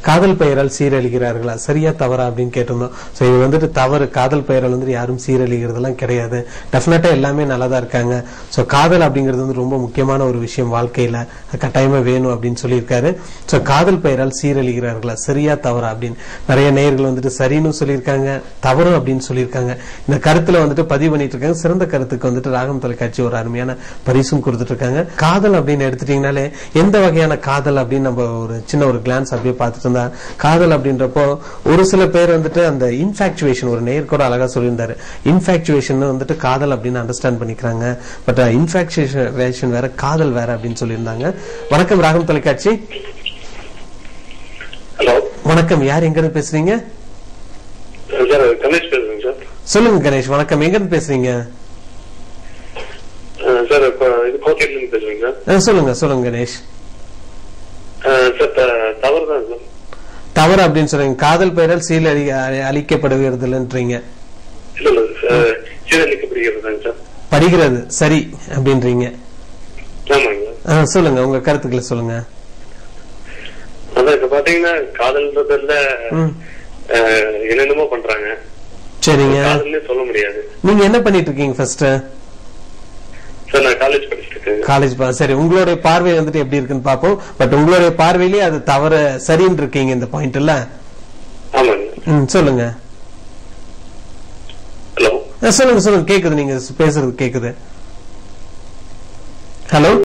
காதல் பெயரால் சீரழிகிறார்களா சரியா தவறா அப்படின்னு கேட்டிருந்தோம் சோ இது வந்துட்டு தவறு காதல் பெயரால் வந்துட்டு யாரும் சீரழிகிறதெல்லாம் கிடையாது டெஃபினட்டா எல்லாமே நல்லா தான் இருக்காங்க சோ காதல் அப்படிங்கிறது வந்து ரொம்ப முக்கியமான ஒரு விஷயம் வாழ்க்கையில அது கட்டாயமா வேணும் அப்படின்னு சொல்லியிருக்காரு சோ காதல் பெயரால் சீரழிகிறார்களா சரியா தவறா அப்படின்னு நிறைய நேயர்கள் வந்துட்டு சரின்னு சொல்லியிருக்காங்க தவறு அப்படின்னு சொல்லியிருக்காங்க இந்த கருத்துல வந்துட்டு பதிவு பண்ணிட்டு இருக்காங்க சிறந்த கருத்துக்கு வந்துட்டு ராகம் தொலைக்காட்சி ஒரு அருமையான பரிசும் கொடுத்துட்டு இருக்காங்க காதல் அப்படின்னு எடுத்துட்டீங்கனாலே எந்த வகையான காதல் அப்படின்னு நம்ம ஒரு சின்ன ஒரு கிளான்ஸ் அப்படியே பார்த்துட்டு இருந்தா காதல் அப்படின்றப்போ ஒரு சில பேர் வந்துட்டு அந்த இன்ஃபாக்சுவேஷன் ஒரு நேர் கூட அழகா சொல்லியிருந்தாரு இன்ஃபாக்சுவேஷன் வந்துட்டு காதல் அப்படின்னு அண்டர்ஸ்டாண்ட் பண்ணிக்கிறாங்க பட் இன்ஃபாக்சுவேஷன் வேற காதல் வேற அப்படின்னு சொல்லியிருந்தாங்க வணக்கம் ராகம் தொலைக்காட்சி ஹலோ வணக்கம் யார் எங்க இருந்து பேசுறீங்க சார் கணேஷ் பேசுறேங்க சார் சொல்லுங்க கணேஷ் வணக்கம் எங்க இருந்து பேசுறீங்க அஹ் சார் இப்போ இது கோட்டையில இருந்து பேசுறேங்க சார் அஹ் சொல்லுங்க சொல்லுங்க கணேஷ் அஹ் சார் த- தவறு தான் சார் தவறு அப்படின்னு சொல்றீங்க காதல் பெயரால் சீல் அழி அழிக்கப்படுகிறதுன்றீங்க இல்ல இல்ல சார் சீரழிக்கப்படுகிறதாங்க சார் படிக்கிறது சரி அப்படின்றீங்க ஆமாங்க அஹ் சொல்லுங்க உங்க கருத்துக்களை சொல்லுங்க அதான் இப்ப பாத்தீங்கன்னா காதல்ன்றதுல ம். அஹ், என்னென்னமோ பண்றாங்க சரிங்க காதல்னே சொல்ல முடியாது நீங்க என்ன பண்ணிட்டு இருக்கீங்க ஃபர்ஸ்ட் சார் நான் காலேஜ் படிச்சுட்டு இருக்கேன் காலேஜ் சரி உங்களுடைய பார்வை வந்துட்டு எப்படி இருக்குன்னு பாப்போம் பட் உங்களுடைய பார்வையிலேயே அது தவற சரின்னு இருக்கீங்க இந்த பாயிண்ட் இல்ல ஆமாங்க ம், சொல்லுங்க ஹலோ அஹ் சொல்லுங்க சொல்லுங்க கேக்குது நீங்க பேசுறது கேக்குது ஹலோ